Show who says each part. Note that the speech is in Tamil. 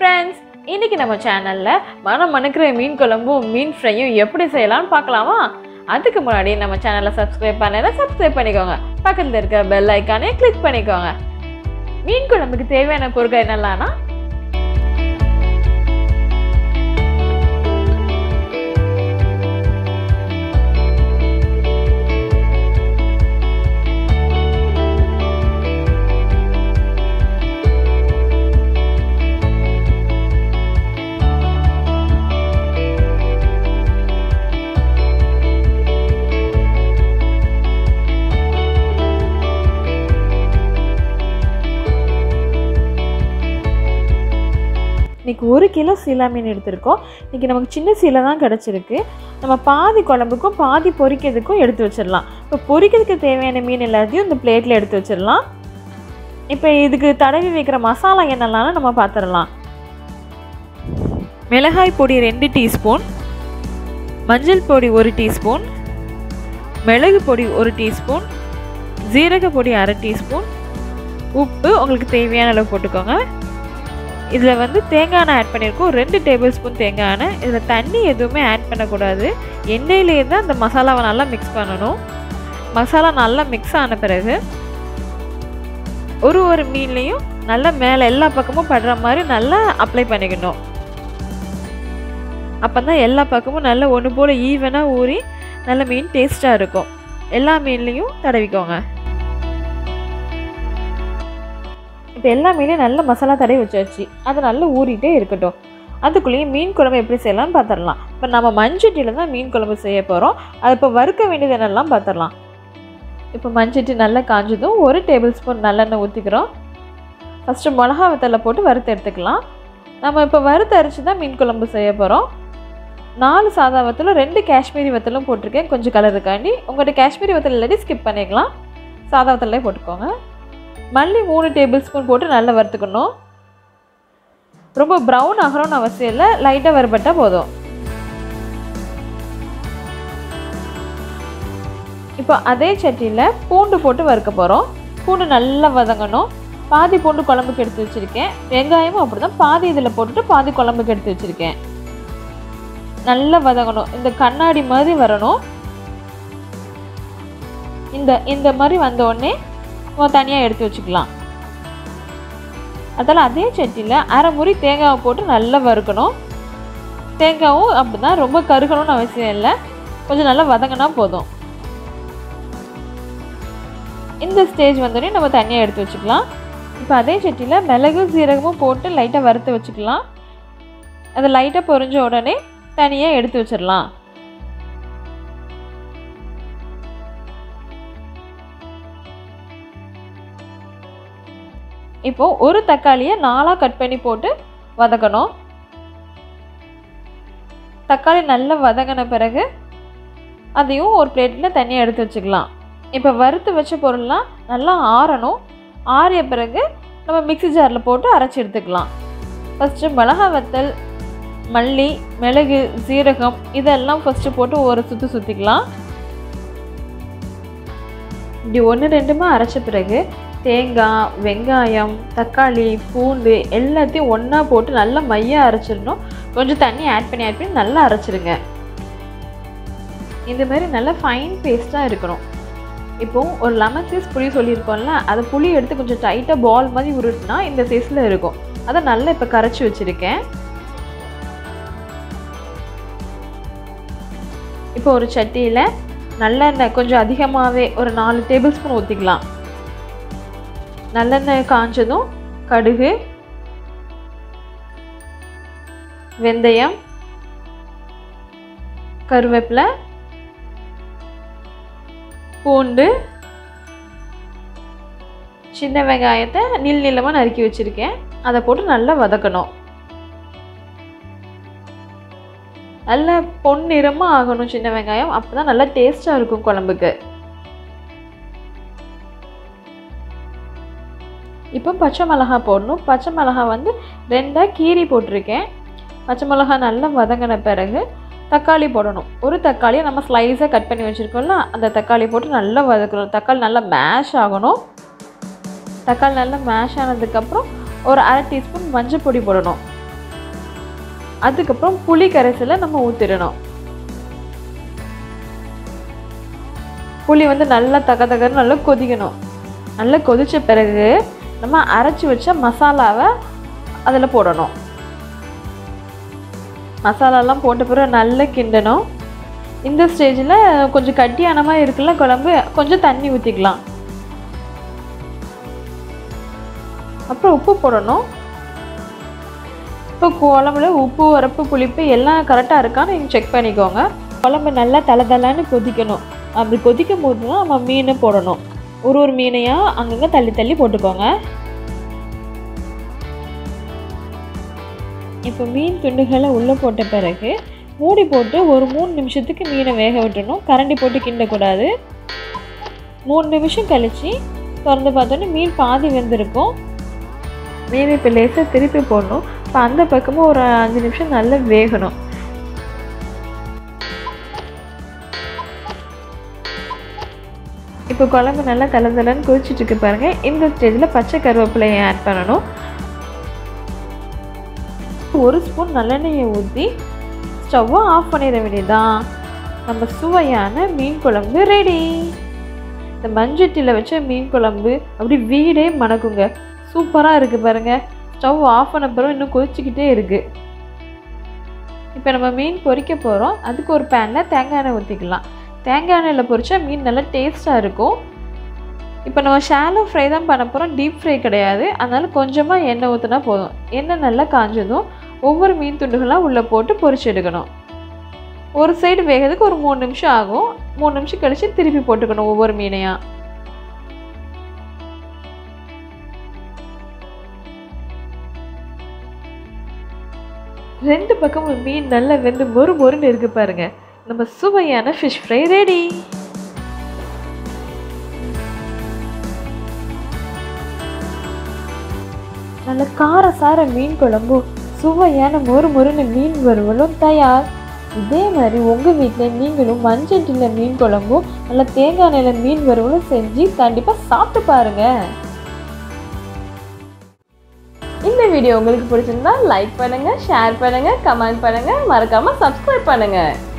Speaker 1: ஃப்ரெண்ட்ஸ் இன்னைக்கு நம்ம சேனலில் மனம் மணக்கிற மீன் குழம்பும் மீன் ஃப்ரையும் எப்படி செய்யலாம்னு பார்க்கலாமா அதுக்கு முன்னாடி நம்ம சேனலை சப்ஸ்கிரைப் பண்ணல சப்ஸ்கிரைப் பண்ணிக்கோங்க பக்கத்தில் இருக்க பெல் ஐக்கானே கிளிக் பண்ணிக்கோங்க மீன் குழம்புக்கு தேவையான பொருட்கள் என்னெல்லாம்னா இன்னைக்கு ஒரு கிலோ சீலா மீன் எடுத்திருக்கோம் இன்னைக்கு நமக்கு சின்ன சீலை தான் கிடச்சிருக்கு நம்ம பாதி குழம்புக்கும் பாதி பொரிக்கிறதுக்கும் எடுத்து வச்சிடலாம் இப்போ பொரிக்கிறதுக்கு தேவையான மீன் எல்லாத்தையும் இந்த பிளேட்டில் எடுத்து வச்சிடலாம் இப்போ இதுக்கு தடவி வைக்கிற மசாலா என்னெல்லாம் நம்ம பார்த்துடலாம் மிளகாய் பொடி ரெண்டு டீஸ்பூன் மஞ்சள் பொடி ஒரு டீஸ்பூன் மிளகு பொடி ஒரு டீஸ்பூன் ஜீரக பொடி அரை டீஸ்பூன் உப்பு உங்களுக்கு தேவையான அளவு போட்டுக்கோங்க இதில் வந்து தேங்காய் எண்ணெய் ஆட் பண்ணியிருக்கோம் ரெண்டு டேபிள் ஸ்பூன் தேங்காய் எண்ணெய் இதில் தண்ணி எதுவுமே ஆட் பண்ணக்கூடாது எண்ணெயிலேயே தான் அந்த மசாலாவை நல்லா மிக்ஸ் பண்ணணும் மசாலா நல்லா மிக்ஸ் ஆன பிறகு ஒரு ஒரு மீன்லேயும் நல்லா மேலே எல்லா பக்கமும் படுற மாதிரி நல்லா அப்ளை பண்ணிக்கணும் அப்போ தான் எல்லா பக்கமும் நல்லா ஒன்று போல் ஈவனாக ஊறி நல்ல மீன் டேஸ்ட்டாக இருக்கும் எல்லா மீன்லேயும் தடவிக்கோங்க இப்போ எல்லா மீனையும் நல்ல மசாலா தடவி வச்சாச்சு அது நல்லா ஊறிட்டே இருக்கட்டும் அதுக்குள்ளேயும் மீன் குழம்பு எப்படி செய்யலாம்னு பார்த்துடலாம் இப்போ நம்ம மஞ்சட்டியில் தான் மீன் குழம்பு செய்ய போகிறோம் அது இப்போ வறுக்க வேண்டியது என்னெல்லாம் பார்த்துடலாம் இப்போ மஞ்சட்டி நல்லா காஞ்சதும் ஒரு டேபிள் ஸ்பூன் நல்லெண்ணெய் ஊற்றிக்கிறோம் ஃபஸ்ட்டு மிளகா வத்தலை போட்டு வறுத்து எடுத்துக்கலாம் நம்ம இப்போ வறுத்து அரைச்சி தான் மீன் குழம்பு செய்ய போகிறோம் நாலு சாதா வத்தலும் ரெண்டு காஷ்மீரி வத்தலும் போட்டிருக்கேன் கொஞ்சம் கலருக்காண்டி உங்கள்கிட்ட காஷ்மீரி வத்தல் இல்லாட்டி ஸ்கிப் பண்ணிக்கலாம் சாதா வத்தலே போட்டுக்கோங்க மல்லி மூணு டேபிள் ஸ்பூன் போட்டு நல்லா வறுத்துக்கணும் ரொம்ப ப்ரௌன் ஆகணும்னு அவசியம் இல்லை லைட்டாக வறுபட்டால் போதும் இப்போ அதே சட்டியில் பூண்டு போட்டு வறுக்க போகிறோம் பூண்டு நல்லா வதங்கணும் பாதி பூண்டு குழம்புக்கு எடுத்து வச்சுருக்கேன் வெங்காயமும் அப்படி தான் பாதி இதில் போட்டுட்டு பாதி குழம்புக்கு எடுத்து வச்சுருக்கேன் நல்லா வதங்கணும் இந்த கண்ணாடி மாதிரி வரணும் இந்த இந்த மாதிரி வந்த உடனே தனியாக எடுத்து வச்சுக்கலாம் அதில் அதே சட்டியில் அரை முறி தேங்காவை போட்டு நல்லா வறுக்கணும் தேங்காவும் அப்படி தான் ரொம்ப கருகணும்னு அவசியம் இல்லை கொஞ்சம் நல்லா வதங்கினா போதும் இந்த ஸ்டேஜ் வந்தோடனே நம்ம தனியாக எடுத்து வச்சுக்கலாம் இப்போ அதே சட்டியில் மிளகு சீரகமும் போட்டு லைட்டாக வறுத்து வச்சுக்கலாம் அது லைட்டாக பொரிஞ்ச உடனே தனியாக எடுத்து வச்சிடலாம் இப்போ ஒரு தக்காளியை நாலாக கட் பண்ணி போட்டு வதக்கணும் தக்காளி நல்லா வதங்கின பிறகு அதையும் ஒரு பிளேட்டில் தனியாக எடுத்து வச்சுக்கலாம் இப்போ வறுத்து வச்ச பொருள்லாம் நல்லா ஆறணும் ஆறிய பிறகு நம்ம மிக்சி ஜாரில் போட்டு அரைச்சி எடுத்துக்கலாம் ஃபஸ்ட்டு மிளகா வத்தல் மல்லி மிளகு சீரகம் இதெல்லாம் ஃபஸ்ட்டு போட்டு ஒரு சுற்றி சுற்றிக்கலாம் இப்படி ஒன்று ரெண்டுமா அரைச்ச பிறகு தேங்காய் வெங்காயம் தக்காளி பூண்டு எல்லாத்தையும் ஒன்றா போட்டு நல்லா மையாக அரைச்சிடணும் கொஞ்சம் தண்ணி ஆட் பண்ணி ஆட் பண்ணி நல்லா அரைச்சிடுங்க இந்த மாதிரி நல்லா ஃபைன் பேஸ்ட்டாக இருக்கணும் இப்போ ஒரு லெமன் சைஸ் புளி சொல்லியிருக்கோம்ல அதை புளி எடுத்து கொஞ்சம் டைட்டாக பால் மாதிரி உருட்டுனா இந்த சைஸில் இருக்கும் அதை நல்லா இப்போ கரைச்சி வச்சுருக்கேன் இப்போ ஒரு சட்டியில் நல்லெண்ணெய் கொஞ்சம் அதிகமாகவே ஒரு நாலு டேபிள் ஸ்பூன் ஊற்றிக்கலாம் நல்லெண்ணெய் காஞ்சதும் கடுகு வெந்தயம் கருவேப்பிலை பூண்டு சின்ன வெங்காயத்தை நீள் நீளமாக நறுக்கி வச்சுருக்கேன் அதை போட்டு நல்லா வதக்கணும் நல்ல பொன்னிறமாக ஆகணும் சின்ன வெங்காயம் அப்போ தான் நல்லா டேஸ்ட்டாக இருக்கும் குழம்புக்கு இப்போ பச்சை மிளகா போடணும் பச்சை மிளகா வந்து ரெண்டாக கீரி போட்டிருக்கேன் பச்சை மிளகா நல்லா வதங்கின பிறகு தக்காளி போடணும் ஒரு தக்காளியை நம்ம ஸ்லைஸாக கட் பண்ணி வச்சுருக்கோம்ல அந்த தக்காளி போட்டு நல்லா வதக்கணும் தக்காளி நல்லா மேஷ் ஆகணும் தக்காளி நல்லா மேஷ் ஆனதுக்கப்புறம் ஒரு அரை டீஸ்பூன் மஞ்சள் பொடி போடணும் அதுக்கப்புறம் புளி கரைசலை நம்ம ஊற்றிடணும் புளி வந்து நல்லா தக தகன்னு நல்லா கொதிக்கணும் நல்லா கொதித்த பிறகு நம்ம அரைச்சி வச்ச மசாலாவை அதில் போடணும் மசாலாலாம் போட்ட பிறகு நல்லா கிண்டணும் இந்த ஸ்டேஜில் கொஞ்சம் கட்டியான மாதிரி இருக்குல்ல குழம்பு கொஞ்சம் தண்ணி ஊற்றிக்கலாம் அப்புறம் உப்பு போடணும் இப்போ குழம்புல உப்பு உரப்பு புளிப்பு எல்லாம் கரெக்டாக இருக்கான்னு நீங்கள் செக் பண்ணிக்கோங்க குழம்பு நல்லா தலை தலைன்னு கொதிக்கணும் அப்படி கொதிக்கும் போது தான் நம்ம மீனை போடணும் ஒரு ஒரு மீனையாக அங்கங்கே தள்ளி தள்ளி போட்டுக்கோங்க இப்போ மீன் துண்டுகளை உள்ளே போட்ட பிறகு மூடி போட்டு ஒரு மூணு நிமிஷத்துக்கு மீனை வேக விட்டுணும் கரண்டி போட்டு கிண்டக்கூடாது மூணு நிமிஷம் கழித்து திறந்து பார்த்தோன்னே மீன் பாதி வெந்திருக்கும் மீன் இப்போ லேசாக திருப்பி போடணும் இப்போ அந்த பக்கமும் ஒரு அஞ்சு நிமிஷம் நல்லா வேகணும் இப்போ குழம்பு நல்லா தலை தலைன்னு கொதிச்சுட்டு இருக்கு பாருங்க இந்த ஸ்டேஜில் பச்சை கருவேப்பிலையை ஆட் பண்ணணும் ஒரு ஸ்பூன் நல்லெண்ணெயை ஊற்றி ஸ்டவ்வை ஆஃப் பண்ணிட வேண்டியதான் நம்ம சுவையான மீன் குழம்பு ரெடி இந்த மஞ்சட்டியில் வச்ச மீன் குழம்பு அப்படி வீடே மணக்குங்க சூப்பராக இருக்குது பாருங்கள் ஸ்டவ் ஆஃப் பண்ண பிறகு இன்னும் கொதிச்சுக்கிட்டே இருக்குது இப்போ நம்ம மீன் பொரிக்க போகிறோம் அதுக்கு ஒரு பேனில் தேங்காய் எண்ணெய் ஊற்றிக்கலாம் தேங்காய் எண்ணெயில் பொரிச்சா மீன் நல்லா டேஸ்ட்டாக இருக்கும் இப்போ நம்ம ஷாலோ ஃப்ரை தான் பண்ண போகிறோம் டீப் ஃப்ரை கிடையாது அதனால் கொஞ்சமாக எண்ணெய் ஊற்றினா போதும் எண்ணெய் நல்லா காஞ்சதும் ஒவ்வொரு மீன் துண்டுகளாக உள்ளே போட்டு பொரிச்சு எடுக்கணும் ஒரு சைடு வேகிறதுக்கு ஒரு மூணு நிமிஷம் ஆகும் மூணு நிமிஷம் கழித்து திருப்பி போட்டுக்கணும் ஒவ்வொரு மீனையாக ரெண்டு பக்கமும் மீன் நல்லா வெந்து மொறு மொறுன்னு இருக்கு பாருங்க நம்ம சுவையான ஃபிஷ் ஃப்ரை ரெடி நல்ல காரசார மீன் குழம்பும் சுவையான மொறு மொறுன்னு மீன் வறுவலும் தயார் இதே மாதிரி உங்கள் வீட்டில் நீங்களும் மஞ்சட்டில் மீன் குழம்பும் நல்லா தேங்காய் எண்ணெயில் மீன் வறுவலும் செஞ்சு கண்டிப்பாக சாப்பிட்டு பாருங்கள் இந்த வீடியோ உங்களுக்கு பிடிச்சிருந்தா லைக் பண்ணுங்க ஷேர் பண்ணுங்க கமெண்ட் பண்ணுங்க மறக்காம சப்ஸ்கிரைப் பண்ணுங்க